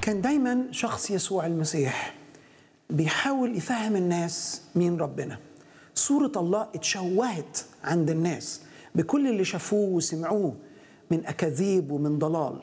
كان دايما شخص يسوع المسيح بيحاول يفهم الناس مين ربنا صورة الله اتشوهت عند الناس بكل اللي شافوه وسمعوه من أكاذيب ومن ضلال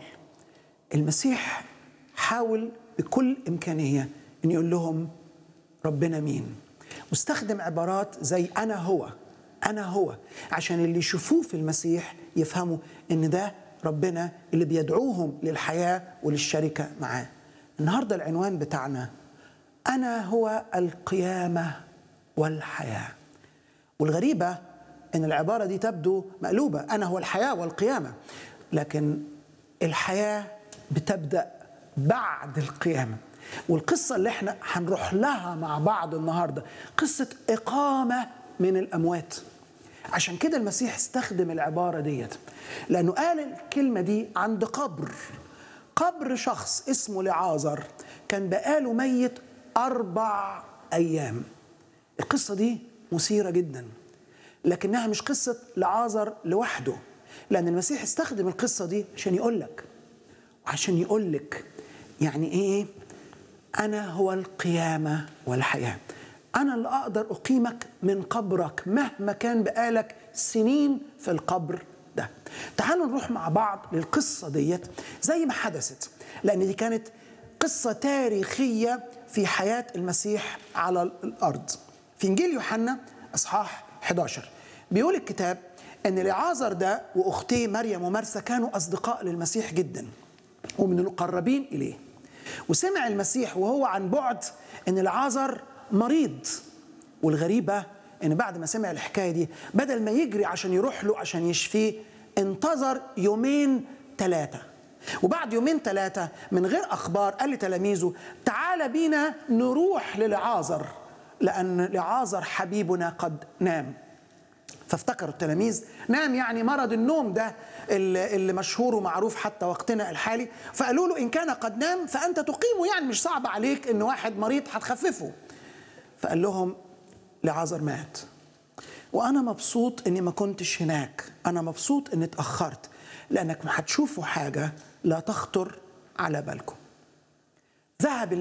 المسيح حاول بكل إمكانية أن يقول لهم ربنا مين واستخدم عبارات زي أنا هو أنا هو عشان اللي يشوفوه في المسيح يفهموا أن ده ربنا اللي بيدعوهم للحياة وللشركة معاه النهاردة العنوان بتاعنا أنا هو القيامة والحياة والغريبة أن العبارة دي تبدو مقلوبة أنا هو الحياة والقيامة لكن الحياة بتبدأ بعد القيامة والقصة اللي احنا هنروح لها مع بعض النهاردة قصة إقامة من الأموات عشان كده المسيح استخدم العبارة ديت لأنه قال الكلمة دي عند قبر قبر شخص اسمه لعازر كان بقاله ميت أربع أيام القصة دي مثيرة جدا لكنها مش قصة لعازر لوحده لأن المسيح استخدم القصة دي عشان يقول لك وعشان يقول لك يعني إيه أنا هو القيامة والحياة أنا اللي أقدر أقيمك من قبرك مهما كان بقالك سنين في القبر ده تعالوا نروح مع بعض للقصة ديت زي ما حدثت لأن دي كانت قصة تاريخية في حياة المسيح على الأرض في إنجيل يوحنا أصحاح 11 بيقول الكتاب أن لعازر ده وأختيه مريم ومرسى كانوا أصدقاء للمسيح جدا ومن المقربين إليه وسمع المسيح وهو عن بعد أن لعازر مريض والغريبة ان بعد ما سمع الحكايه دي بدل ما يجري عشان يروح له عشان يشفيه انتظر يومين ثلاثه وبعد يومين ثلاثه من غير اخبار قال لتلاميذه تعال بينا نروح للعازر لان لعازر حبيبنا قد نام فافتكروا التلاميذ نام يعني مرض النوم ده اللي, اللي مشهور ومعروف حتى وقتنا الحالي فقالوا له ان كان قد نام فانت تقيمه يعني مش صعب عليك ان واحد مريض هتخففه فقال لهم لعازر مات وانا مبسوط اني ما كنتش هناك انا مبسوط اني اتاخرت لانك ما هتشوفوا حاجه لا تخطر على بالكم ذهب